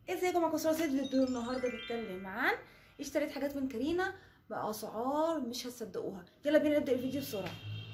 ازيكم يا كسرى سيد فيديو النهارده بيتكلم عن اشتريت حاجات من كارينا باسعار مش هتصدقوها يلا بينا نبدا الفيديو بسرعه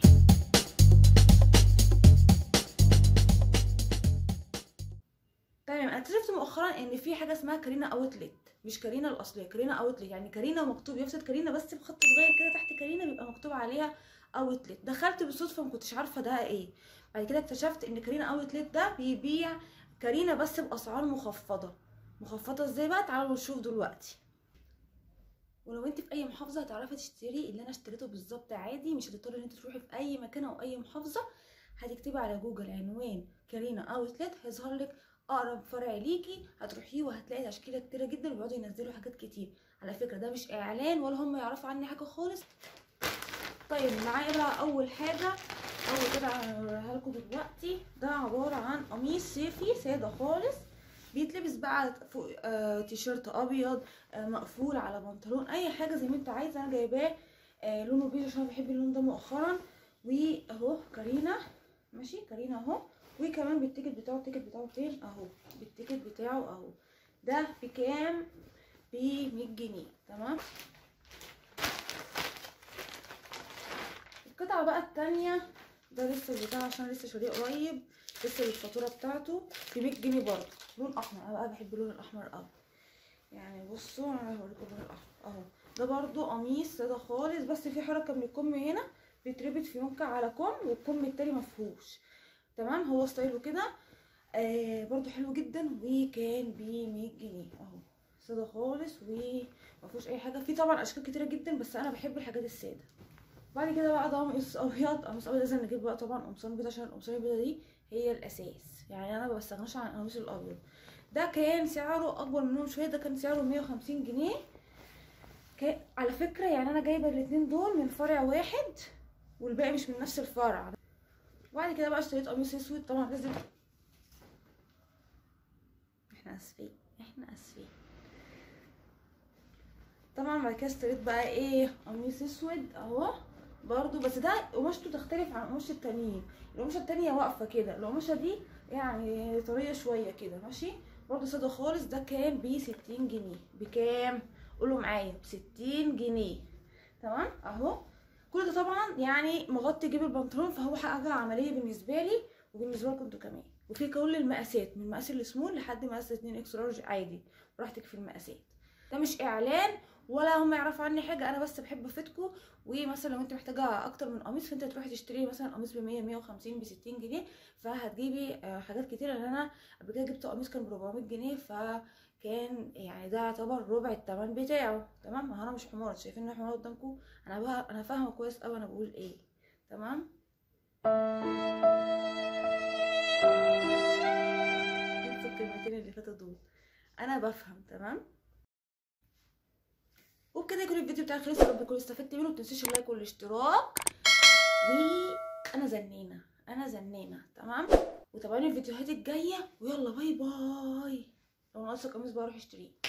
تمام انا اكتشفت مؤخرا ان في حاجه اسمها كارينا اوتلت مش كارينا الاصليه كارينا اوتلت يعني كارينا مكتوب يفسد كارينا بس بخط صغير كده تحت كارينا بيبقى مكتوب عليها اوتلت دخلت بالصدفه ما كنتش عارفه ده ايه بعد كده اكتشفت ان كارينا اوتلت ده بيبيع كارينا بس باسعار مخفضه مخفضه ازاي بقى تعالوا نشوف دلوقتي ولو انت في اي محافظه هتعرفي تشتري اللي انا اشتريته بالظبط عادي مش هتضطري ان انت تروحي في اي مكان او اي محافظه هتكتبي على جوجل عنوان كارينا اوتلت هيظهر لك اقرب فرع ليكي هتروحيه وهتلاقي تشكيله كتيره جدا وبيقعدوا ينزلوا حاجات كتير على فكره ده مش اعلان ولا هم يعرفوا عني حاجه خالص طيب معايا بقى اول حاجه اول كده هوريها لكم دلوقتي ده عباره عن قميص صيفي ساده خالص بيتلبس بقى فوق آه تيشيرت ابيض آه مقفول على بنطلون اي حاجه زي ما انت عايزه انا جايباه آه لونه بيج عشان بحب اللون ده مؤخرا واهو كارينا ماشي كارينا اهو وكمان بالتيكت بتاعه التيكت بتاعه فين اهو بالتيكت بتاعه اهو ده بكام ب 100 جنيه تمام القطعه بقى التانية ده لسه البتاع عشان لسه شاريه قريب لسه الفاتوره بتاعته ب 100 جنيه برضه لون احمر انا بقى بحب اللون الاحمر قوي يعني بصوا انا هوريكم اللون الاحمر اهو ده برضه قميص ساده خالص بس في حركه من الكم هنا بيتربط في يونكه على كم والكم التاني مفهوش تمام هو ستايله كده آه برضو حلو جدا وكان ب 100 جنيه اهو ساده خالص ومفيهوش اي حاجه في طبعا اشكال كتيره جدا بس انا بحب الحاجات الساده بعد كده بقى ده قميص ابيض قميص ابيض لازم نجيب بقى طبعا قمصان بيضه عشان القمصان البيضه دي هي الاساس يعني انا ما بستغناش عن القميص الابيض ده كان سعره اكبر منهم شويه ده كان سعره 150 جنيه كان على فكره يعني انا جايبه الاتنين دول من فرع واحد والباقي مش من نفس الفرع وبعد كده بقى اشتريت قميص اسود طبعا لازم احنا اسفين احنا اسفين طبعا بعد كده اشتريت بقى ايه قميص اسود اهو برضو بس ده قماشته تختلف عن قماش التانيين القماشه التانية واقفه كده القماشه دي يعني طريه شويه كده ماشي برضو ساده خالص ده كان ب 60 جنيه بكام قولوا معايا ب 60 جنيه تمام اهو كل ده طبعا يعني مغطي جيب البنطلون فهو حاجه عمليه بالنسبه لي وبالنسبه لكم انتوا كمان وفي كل المقاسات من مقاس السمول لحد مقاس 2 اكس لارج عادي براحتك في المقاسات ده مش اعلان ولا هم يعرفوا عني حاجه انا بس بحب افيدكم ومثلا لو انت محتاجه اكتر من قميص فانت تروحي تشتري مثلا قميص ب 100 150 ب 60 جنيه فهتجيبي حاجات كتير لان انا قبل كده جبت قميص كان ب 400 جنيه ف كان يعني ده يعتبر ربع الثمن بتاعه تمام ما انا مش حمار شايفين ان حمار قدامكم انا بقى انا فاهمه كويس قوي انا بقول ايه تمام انسوا الكلمتين اللي فاتوا دول انا بفهم تمام وبكده يكون الفيديو بتاعي خلص يا رب تكونوا استفدت منه متنسوش اللايك والاشتراك وانا زنينه انا زنينه تمام وتابعوني الفيديوهات الجايه ويلا باي باي لو ناقصك قميص بقى روح اشتريه